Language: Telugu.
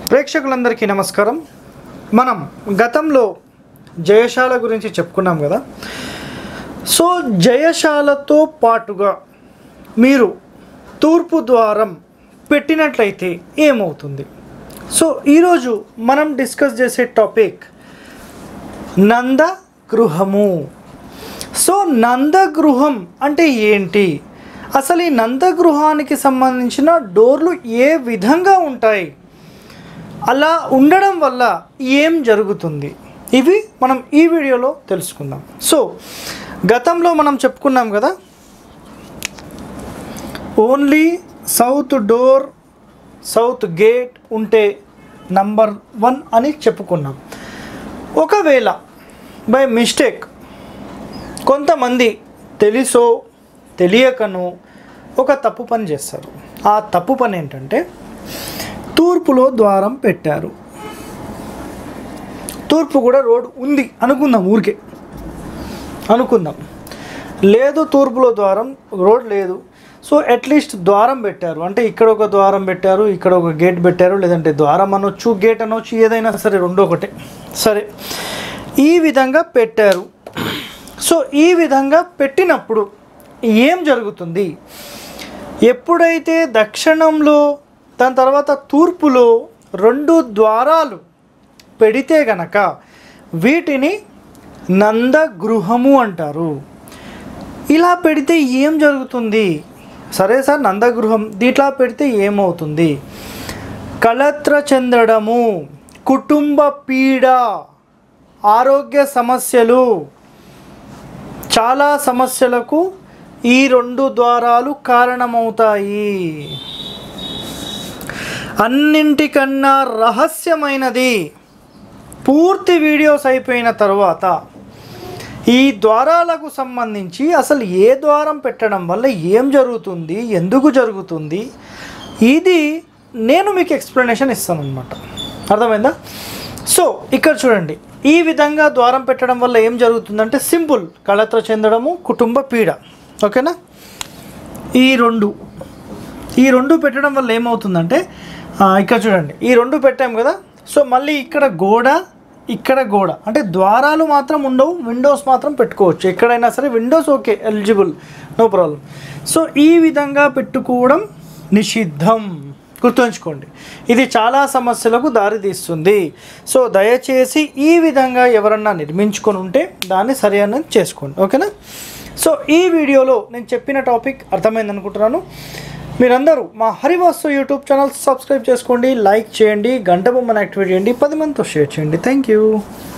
ప్రేక్షకులందరికీ నమస్కారం మనం గతంలో జయశాల గురించి చెప్పుకున్నాం కదా సో జయశాలతో పాటుగా మీరు తూర్పు ద్వారం పెట్టినట్లయితే ఏమవుతుంది సో ఈరోజు మనం డిస్కస్ చేసే టాపిక్ నంద గృహము సో నందగృహం అంటే ఏంటి అసలు ఈ నందగృహానికి సంబంధించిన డోర్లు ఏ విధంగా ఉంటాయి అలా ఉండడం వల్ల ఏం జరుగుతుంది ఇవి మనం ఈ వీడియోలో తెలుసుకుందాం సో గతంలో మనం చెప్పుకున్నాం కదా only south door south gate ఉంటే నంబర్ వన్ అని చెప్పుకున్నాం ఒకవేళ బై మిస్టేక్ కొంతమంది తెలుసో తెలియకనో ఒక తప్పు పని చేస్తారు ఆ తప్పు పని ఏంటంటే తూర్పులో ద్వారం పెట్టారు తూర్పు కూడా రోడ్ ఉంది అనుకుందాం ఊరికే అనుకుందాం లేదు తూర్పులో ద్వారం రోడ్ లేదు సో అట్లీస్ట్ ద్వారం పెట్టారు అంటే ఇక్కడ ఒక ద్వారం పెట్టారు ఇక్కడ ఒక గేట్ పెట్టారు లేదంటే ద్వారం అనొచ్చు గేట్ అనొచ్చు ఏదైనా సరే రెండో ఒకటే సరే ఈ విధంగా పెట్టారు సో ఈ విధంగా పెట్టినప్పుడు ఏం జరుగుతుంది ఎప్పుడైతే దక్షిణంలో దాని తర్వాత తూర్పులో రెండు ద్వారాలు పెడితే గనక వీటిని నందగృహము అంటారు ఇలా పెడితే ఏం జరుగుతుంది సరే సార్ నందగృహం దీంట్లో పెడితే ఏమవుతుంది కలత్ర చెందడము కుటుంబ పీడ ఆరోగ్య సమస్యలు చాలా సమస్యలకు ఈ రెండు ద్వారాలు కారణమవుతాయి అన్నింటికన్నా రహస్యమైనది పూర్తి వీడియోస్ అయిపోయిన తర్వాత ఈ ద్వారాలకు సంబంధించి అసలు ఏ ద్వారం పెట్టడం వల్ల ఏం జరుగుతుంది ఎందుకు జరుగుతుంది ఇది నేను మీకు ఎక్స్ప్లెనేషన్ ఇస్తాను అనమాట అర్థమైందా సో ఇక్కడ చూడండి ఈ విధంగా ద్వారం పెట్టడం వల్ల ఏం జరుగుతుందంటే సింపుల్ కళత్ర చెందడము కుటుంబ పీడ ఓకేనా ఈ రెండు ఈ రెండు పెట్టడం వల్ల ఏమవుతుందంటే ఆ, ఇక్కడ చూడండి ఈ రెండు పెట్టాం కదా సో మళ్ళీ ఇక్కడ గోడ ఇక్కడ గోడ అంటే ద్వారాలు మాత్రం ఉండవు విండోస్ మాత్రం పెట్టుకోవచ్చు ఎక్కడైనా సరే windows okay eligible no problem so ఈ విధంగా పెట్టుకోవడం నిషిద్ధం గుర్తుంచుకోండి ఇది చాలా సమస్యలకు దారితీస్తుంది సో దయచేసి ఈ విధంగా ఎవరన్నా నిర్మించుకొని ఉంటే దాన్ని సరి అనేది చేసుకోండి ఓకేనా సో ఈ వీడియోలో నేను చెప్పిన టాపిక్ అర్థమైంది అనుకుంటున్నాను మీరందరూ మా హరివాస్తు యూట్యూబ్ ఛానల్ సబ్స్క్రైబ్ చేసుకోండి లైక్ చేయండి గంట బొమ్మను యాక్టివేట్ చేయండి పది మందితో షేర్ చేయండి థ్యాంక్ యూ